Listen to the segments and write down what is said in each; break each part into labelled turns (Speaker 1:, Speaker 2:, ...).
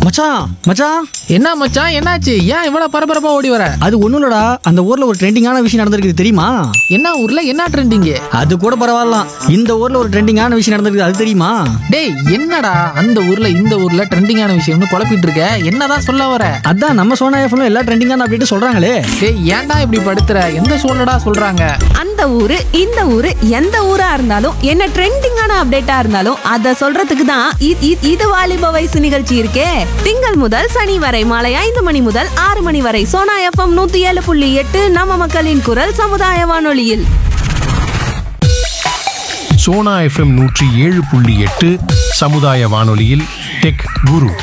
Speaker 1: மச்சான் மச்சான்
Speaker 2: என்ன மச்சான் என்னாச்சு ஏன் இவ்வளவு பரபரப்பா ஓடி வர
Speaker 1: அது ஒண்ணும் இல்லடா அந்த ஊர்ல ஒரு ட்ரெண்டிங்கான விஷயம் நடந்திருக்கு தெரியுமா
Speaker 2: என்ன ஊர்ல என்ன ட்ரெண்டிங்
Speaker 1: அது கூட பரவாயில்லாம் இந்த ஊர்ல ஒரு ட்ரெண்டிங்கான விஷயம் நடந்திருக்கு அது தெரியுமா
Speaker 2: டேய் என்னடா அந்த ஊர்ல இந்த ஊர்ல ட்ரெண்டிங்கான விஷயம்னு குழப்பிட்டு இருக்க என்னதான் சொல்ல வர
Speaker 1: அதான் நம்ம சோனா எஃப்ல எல்லா ட்ரெண்டிங்கான அப்டேட் சொல்றாங்களே
Speaker 2: டேய் ஏன்டா இப்படி படுத்துற எந்த சூழ்நிலடா சொல்றாங்க
Speaker 3: அந்த ஊரு இந்த ஊரு எந்த ஊரா இருந்தாலும் என்ன ட்ரெண்டிங்கான அப்டேட்டா இருந்தாலும் அத சொல்றதுக்கு தான் இ- இ- இது வாலிப வயசு நிகழ்ச்சி இருக்கே திங்கள் முதல் சனி வரை மாலை ஐந்து மணி முதல் ஆறு மணி வரை சோனா எஃப்எம் நூத்தி ஏழு புள்ளி எட்டு நம்ம மக்களின் குரல் சமுதாய வானொலியில்
Speaker 4: சோனா எஃப்எம் நூற்றி ஏழு புள்ளி எட்டு சமுதாய வானொலியில் டெக் குரு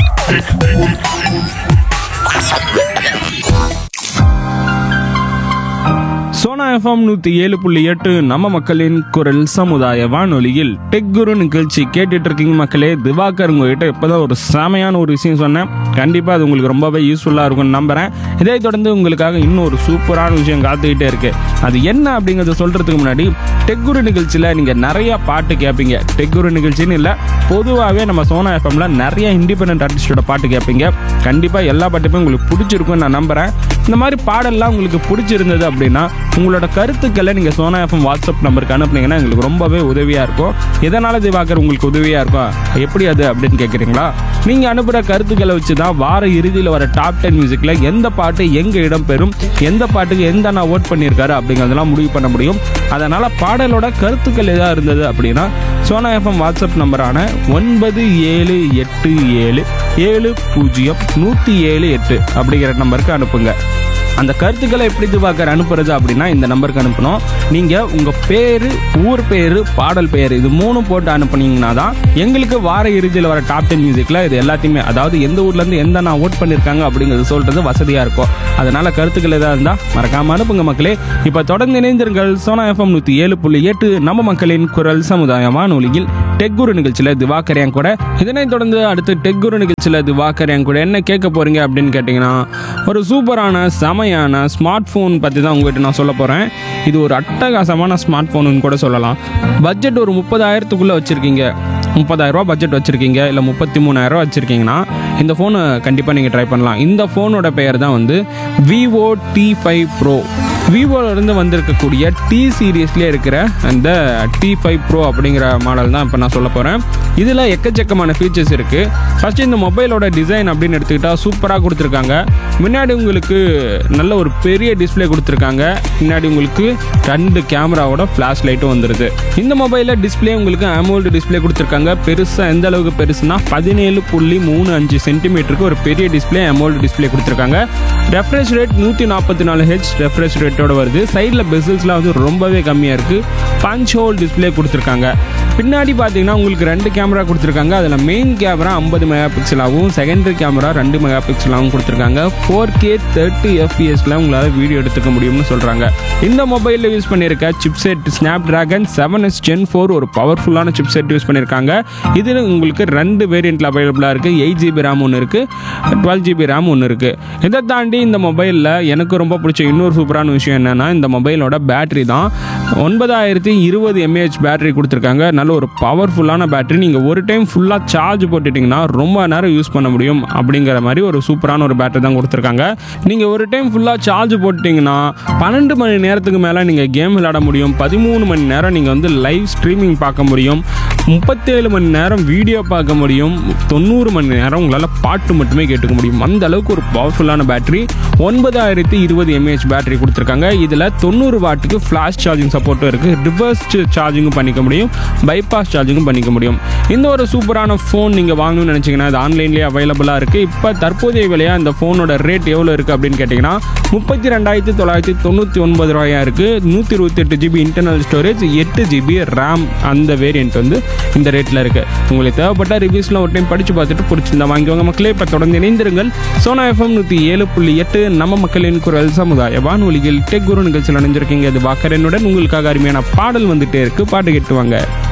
Speaker 5: சோனா எஃப்எம் நூற்றி ஏழு புள்ளி எட்டு நம்ம மக்களின் குரல் சமுதாய வானொலியில் டெக் குரு நிகழ்ச்சி கேட்டுட்டு இருக்கீங்க மக்களே திவாகர் உங்ககிட்ட இப்போதான் ஒரு செமையான ஒரு விஷயம் சொன்னேன் கண்டிப்பாக அது உங்களுக்கு ரொம்பவே யூஸ்ஃபுல்லாக இருக்கும்னு நம்புகிறேன் இதை தொடர்ந்து உங்களுக்காக இன்னும் ஒரு சூப்பரான விஷயம் காத்துக்கிட்டே இருக்கு அது என்ன அப்படிங்கிறத சொல்கிறதுக்கு முன்னாடி டெக் குரு நிகழ்ச்சியில் நீங்கள் நிறைய பாட்டு கேட்பீங்க டெக் குரு நிகழ்ச்சின்னு இல்லை பொதுவாகவே நம்ம சோனா எஃப்எம்ல நிறைய இண்டிபெண்டன்ட் ஆர்டிஸ்டோட பாட்டு கேட்பீங்க கண்டிப்பாக எல்லா பாட்டுமே உங்களுக்கு பிடிச்சிருக்கும்னு நான் நம்புகிறேன் இந்த மாதிரி பாடல்லாம் உங்களுக்கு பிடிச்சிருந்தது அப்படின்னா உங்களோட கருத்துக்களை நீங்கள் சோனா எஃப்எம் வாட்ஸ்அப் நம்பருக்கு அனுப்புனீங்கன்னா எங்களுக்கு ரொம்பவே உதவியாக இருக்கும் எதனால் திவாகர் உங்களுக்கு உதவியாக இருக்கும் எப்படி அது அப்படின்னு கேட்குறீங்களா நீங்கள் அனுப்புகிற கருத்துக்களை வச்சு தான் வார இறுதியில் வர டாப் டென் மியூசிக்கில் எந்த பாட்டு எங்கே இடம்பெறும் எந்த பாட்டுக்கு எந்த நான் ஓட் பண்ணியிருக்காரு அப்படிங்கிறதெல்லாம் முடிவு பண்ண முடியும் அதனால் பாடலோட கருத்துக்கள் எதாக இருந்தது அப்படின்னா சோனா எஃப்எம் வாட்ஸ்அப் நம்பரான ஒன்பது ஏழு எட்டு ஏழு ஏழு பூஜ்ஜியம் நூற்றி ஏழு எட்டு அப்படிங்கிற நம்பருக்கு அனுப்புங்க அந்த கருத்துக்களை எப்படி திவாகர் அனுப்புறது அப்படின்னா இந்த நம்பருக்கு அனுப்பணும் நீங்கள் உங்கள் பேர் ஊர் பேர் பாடல் பெயர் இது மூணும் போட்டு அனுப்புனீங்கன்னா தான் எங்களுக்கு வார இறுதியில் வர டாப் டென் மியூசிக்கில் இது எல்லாத்தையுமே அதாவது எந்த ஊர்லேருந்து எந்த நான் ஓட் பண்ணியிருக்காங்க அப்படிங்கிறது சொல்கிறது வசதியாக இருக்கும் அதனால் கருத்துக்கள் எதாவது இருந்தால் மறக்காமல் அனுப்புங்க மக்களே இப்போ தொடர்ந்து இணைந்திருங்கள் சோனா எஃப்எம் நூற்றி ஏழு புள்ளி எட்டு நம்ம மக்களின் குரல் சமுதாய வானொலியில் டெக் குரு நிகழ்ச்சியில் திவாகர் என் கூட இதனைத் தொடர்ந்து அடுத்து டெக் குரு நிகழ்ச்சியில் திவாகர் என் கூட என்ன கேட்க போறீங்க அப்படின்னு கேட்டிங்கன்னா ஒரு சூப்பரான செமையான ஸ்மார்ட் ஃபோன் பற்றி தான் உங்ககிட்ட நான் சொல்ல போகிறேன் இது ஒரு அட்டகாசமான ஸ்மார்ட் ஃபோனுன்னு கூட சொல்லலாம் பட்ஜெட் ஒரு முப்பதாயிரத்துக்குள்ளே வச்சுருக்கீங்க முப்பதாயிரரூபா பட்ஜெட் வச்சுருக்கீங்க இல்லை முப்பத்தி மூணாயிரரூவா வச்சுருக்கீங்கன்னா இந்த ஃபோனை கண்டிப்பாக நீங்கள் ட்ரை பண்ணலாம் இந்த ஃபோனோட பெயர் தான் வந்து விவோ டி ஃபைவ் ப்ரோ விவோலேருந்து வந்திருக்கக்கூடிய டி சீரீஸ்லேயே இருக்கிற அந்த டி ஃபைவ் ப்ரோ அப்படிங்கிற மாடல் தான் இப்போ நான் சொல்ல போகிறேன் இதில் எக்கச்சக்கமான ஃபீச்சர்ஸ் இருக்குது ஃபஸ்ட்டு இந்த மொபைலோட டிசைன் அப்படின்னு எடுத்துக்கிட்டால் சூப்பராக கொடுத்துருக்காங்க முன்னாடி உங்களுக்கு நல்ல ஒரு பெரிய டிஸ்ப்ளே கொடுத்துருக்காங்க முன்னாடி உங்களுக்கு ரெண்டு கேமராவோட ஃப்ளாஷ் லைட்டும் வந்துடுது இந்த மொபைலில் டிஸ்ப்ளே உங்களுக்கு AMOLED டிஸ்ப்ளே கொடுத்துருக்காங்க பெருசாக எந்த அளவுக்கு பெருசுனா பதினேழு புள்ளி மூணு அஞ்சு சென்டிமீட்டருக்கு ஒரு பெரிய டிஸ்ப்ளே AMOLED டிஸ்ப்ளே கொடுத்துருக்காங்க ரெஃப்ரெஷ் ரேட் நூற்றி நாற்பத்தி நாலு ஹெச் ரெஃப்ரெஷ் ரேட்டோட வருது சைடில் பெசல்ஸ்லாம் வந்து ரொம்பவே கம்மியாக இருக்குது பஞ்ச் ஹோல் டிஸ்ப்ளே கொடுத்துருக்காங்க பின்னாடி பார்த்தீங்கன்னா உங்களுக்கு ரெண்டு கேமரா கொடுத்துருக்காங்க அதில் மெயின் கேமரா ஐம்பது மெகா பிக்சலாகவும் செகண்டரி கேமரா ரெண்டு மெகா பிக்சலாகவும் கொடுத்துருக்காங்க ஃபோர் கே தேர்ட்டி எஃப்பிஎஸ்ல உங்களால் வீடியோ எடுத்துக்க முடியும்னு சொல்கிறாங்க இந்த மொபைலில் யூஸ் பண்ணியிருக்க chipset Snapdragon seven S Gen four ஒரு பவர்ஃபுல்லான சிப்செட் யூஸ் பண்ணியிருக்காங்க இதில் உங்களுக்கு ரெண்டு வேரியண்ட்டில் அவைலபிளாக இருக்குது எயிட் ஜிபி ரேம் ஒன்று இருக்குது டுவெல் ஜிபி ரேம் ஒன்று இருக்குது இதை தாண்டி இந்த மொபைலில் எனக்கு ரொம்ப பிடிச்ச இன்னொரு சூப்பரான விஷயம் என்னென்னா இந்த மொபைலோட பேட்டரி தான் ஒன்பதாயிரத்தி இருபது எம்ஏஹெச் பேட்டரி கொடுத்துருக்காங்க நல்ல ஒரு பவர்ஃபுல்லான பேட்டரி நீங்கள் ஒரு டைம் ஃபுல்லாக சார்ஜ் போட்டுட்டிங்கன்னா ரொம்ப நேரம் யூஸ் பண்ண முடியும் அப்படிங்கிற மாதிரி ஒரு சூப்பரான ஒரு பேட்டரி தான் கொடுத்துருக்காங்க நீங்கள் ஒரு டைம் ஃபுல்லாக சார்ஜ் போட்டிங்கன்னா பன்னெண்டு மணி நேரத்துக்கு மேலே நீங்கள் கேம் விளையாட முடியும் பதிமூணு மணி நேரம் நீங்கள் வந்து லைவ் ஸ்ட்ரீமிங் பார்க்க முடியும் முப்பத்தேழு மணி நேரம் வீடியோ பார்க்க முடியும் தொண்ணூறு மணி நேரம் உங்களால் பாட்டு மட்டுமே கேட்டுக்க முடியும் அந்த அளவுக்கு ஒரு பவர்ஃபுல்லான பேட்டரி ஒன்பதாயிரத்தி இருபது எம்ஏஹெச் பேட்டரி கொடுத்துருக்காங்க இதில் தொண்ணூறு வாட்டுக்கு ஃப்ளாஷ் சார்ஜிங் சப்போர்ட்டும் இருக்குது ரிவர்ஸ் சார்ஜிங்கும் பண்ணிக்க முடியும் பைபாஸ் சார்ஜிங்கும் பண்ணிக்க முடியும் இந்த ஒரு சூப்பரான ஃபோன் நீங்கள் வாங்கணும்னு நினச்சிங்கன்னா அது ஆன்லைன்லேயே அவைலபிளாக இருக்குது இப்போ தற்போதைய விலையாக இந்த ஃபோனோட ரேட் எவ்வளோ இருக்குது அப்படின்னு கேட்டிங்கன்னா முப்பத்தி ரெண்டாயிரத்தி தொள்ளாயிரத்தி தொண்ணூற்றி ஒன்பது ரூபாயா இருக்குது நூற்றி இருபத்தி எட்டு ஜிபி இன்டர்னல் ஸ்டோரேஜ் எட்டு ஜிபி ரேம் அந்த வேரியண்ட் வந்து இந்த ரேட்டில் இருக்குது உங்களுக்கு தேவைப்பட்ட ரிவ்யூஸ்லாம் ஒரு டைம் படித்து பார்த்துட்டு பிடிச்சிருந்தா வாங்கிக்கோங்க மக்களே இப்போ தொடர்ந்து இணைந்திருங்கள் சோனா எஃப்எம் நூற்றி ஏழு புள்ளி எட்டு நம்ம மக்களின் குரல் சமுதாய வானொலியில் டெக் குரு நிகழ்ச்சியில் அணிஞ்சிருக்கீங்க அது வாக்கரனுடன் உங்களுக்காக அருமையான பாடல் வந்துட்டே இருக்கு பாட்டு கேட்டுவாங்க